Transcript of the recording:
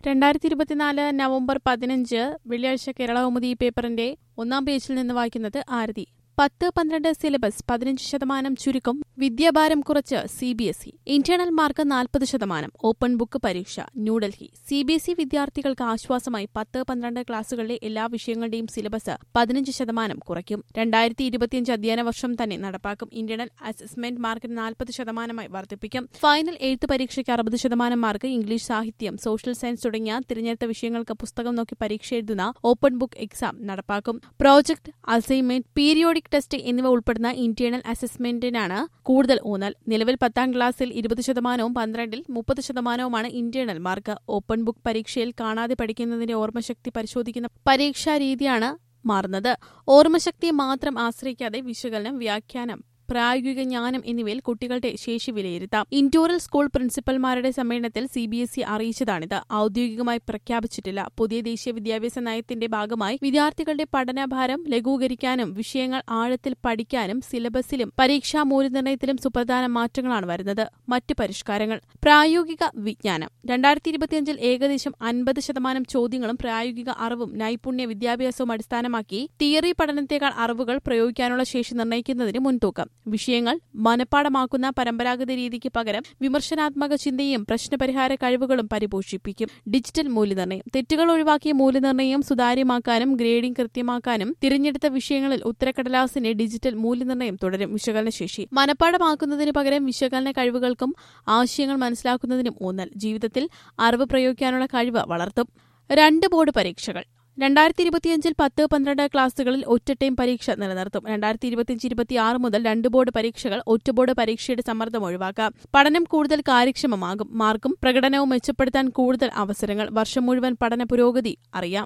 രണ്ടായിരത്തി ഇരുപത്തിനാല് നവംബർ പതിനഞ്ച് വെള്ളിയാഴ്ച കേരള കൗമുദി പേപ്പറിന്റെ ഒന്നാം പേജിൽ നിന്ന് വായിക്കുന്നത് ആരതി പത്ത് പന്ത്രണ്ട് സിലബസ് പതിനഞ്ച് ശതമാനം ചുരുക്കം വിദ്യാഭാരം കുറച്ച് C B S E internal mark നാൽപ്പത് ശതമാനം ഓപ്പൺ ബുക്ക് പരീക്ഷ New Delhi C B S E വിദ്യാർത്ഥികൾക്ക് ആശ്വാസമായി പത്ത് പന്ത്രണ്ട് ക്ലാസുകളിലെ എല്ലാ വിഷയങ്ങളുടെയും സിലബസ് പതിനഞ്ച് ശതമാനം കുറയ്ക്കും രണ്ടായിരത്തി ഇരുപത്തിയഞ്ച് അധ്യയന വർഷം തന്നെ നടപ്പാക്കും ഇന്റേണൽ അസസ്മെന്റ് മാർക്കിന് നാൽപ്പത് ശതമാനമായി വർദ്ധിപ്പിക്കും ഫൈനൽ എഴുത്ത് പരീക്ഷയ്ക്ക് അറുപത് ശതമാനം മാർക്ക് ഇംഗ്ലീഷ് സാഹിത്യം സോഷ്യൽ സയൻസ് തുടങ്ങിയ തിരഞ്ഞെടുത്ത വിഷയങ്ങൾക്ക് പുസ്തകം നോക്കി പരീക്ഷ എഴുതുന്ന ഓപ്പൺ ബുക്ക് എക്സാം നടപ്പാക്കും പ്രോജക്ട് അസൈൻമെന്റ് പീരിയോഡിക് ടെസ്റ്റ് എന്നിവ ഉൾപ്പെടുന്ന ഇന്റേണൽ അസസ്മെന്റിനാണ് കൂടുതൽ ഊന്നൽ നിലവിൽ പത്താം ക്ലാസ്സിൽ ഇരുപത് ശതമാനവും പന്ത്രണ്ടിൽ മുപ്പത് ശതമാനവുമാണ് ഇന്റേണൽ മാർക്ക് ഓപ്പൺ ബുക്ക് പരീക്ഷയിൽ കാണാതെ പഠിക്കുന്നതിന്റെ ഓർമ്മശക്തി പരിശോധിക്കുന്ന പരീക്ഷാ രീതിയാണ് മാറുന്നത് ഓർമ്മശക്തിയെ മാത്രം ആശ്രയിക്കാതെ വിശകലനം വ്യാഖ്യാനം പ്രായോഗിക ജ്ഞാനം എന്നിവയിൽ കുട്ടികളുടെ ശേഷി വിലയിരുത്താം ഇൻഡോറൽ സ്കൂൾ പ്രിൻസിപ്പൽമാരുടെ സമ്മേളനത്തിൽ സി ബി എസ് ഇ അറിയിച്ചതാണിത് ഔദ്യോഗികമായി പ്രഖ്യാപിച്ചിട്ടില്ല പുതിയ ദേശീയ വിദ്യാഭ്യാസ നയത്തിന്റെ ഭാഗമായി വിദ്യാർത്ഥികളുടെ പഠനഭാരം ലഘൂകരിക്കാനും വിഷയങ്ങൾ ആഴത്തിൽ പഠിക്കാനും സിലബസിലും പരീക്ഷാ മൂല്യനിർണ്ണയത്തിലും സുപ്രധാന മാറ്റങ്ങളാണ് വരുന്നത് മറ്റ് പരിഷ്കാരങ്ങൾ പ്രായോഗിക വിജ്ഞാനം രണ്ടായിരത്തി ഇരുപത്തിയഞ്ചിൽ ഏകദേശം അൻപത് ശതമാനം ചോദ്യങ്ങളും പ്രായോഗിക അറിവും നൈപുണ്യ വിദ്യാഭ്യാസവും അടിസ്ഥാനമാക്കി തിയറി പഠനത്തേക്കാൾ അറിവുകൾ പ്രയോഗിക്കാനുള്ള ശേഷി നിർണ്ണയിക്കുന്നതിന് മുൻതൂക്കം വിഷയങ്ങൾ മനഃപ്പാടമാക്കുന്ന പരമ്പരാഗത രീതിക്ക് പകരം വിമർശനാത്മക ചിന്തയും പ്രശ്നപരിഹാര കഴിവുകളും പരിപോഷിപ്പിക്കും ഡിജിറ്റൽ മൂല്യനിർണ്ണയം തെറ്റുകൾ ഒഴിവാക്കിയ മൂല്യനിർണ്ണയം സുതാര്യമാക്കാനും ഗ്രേഡിംഗ് കൃത്യമാക്കാനും തിരഞ്ഞെടുത്ത വിഷയങ്ങളിൽ ഉത്തരക്കടലാസിന്റെ ഡിജിറ്റൽ മൂല്യനിർണ്ണയം തുടരും വിശകലനശേഷി മനഃപ്പാടമാക്കുന്നതിന് പകരം വിശകലന കഴിവുകൾക്കും ആശയങ്ങൾ മനസ്സിലാക്കുന്നതിനും ഊന്നൽ ജീവിതത്തിൽ അറിവ് പ്രയോഗിക്കാനുള്ള കഴിവ് വളർത്തും രണ്ട് ബോർഡ് പരീക്ഷകൾ രണ്ടായിരത്തി ഇരുപത്തിയഞ്ചിൽ പത്ത് പന്ത്രണ്ട് ക്ലാസുകളിൽ ഒറ്റ ടൈം പരീക്ഷ നിലനിർത്തും രണ്ടായിരത്തി ഇരുപത്തിയഞ്ച് ഇരുപത്തിയാറ് മുതൽ രണ്ട് ബോർഡ് പരീക്ഷകൾ ഒറ്റ ബോർഡ് പരീക്ഷയുടെ സമ്മർദ്ദം ഒഴിവാക്കാം പഠനം കൂടുതൽ കാര്യക്ഷമമാകും മാർക്കും പ്രകടനവും മെച്ചപ്പെടുത്താൻ കൂടുതൽ അവസരങ്ങൾ വർഷം മുഴുവൻ പഠന പുരോഗതി അറിയാം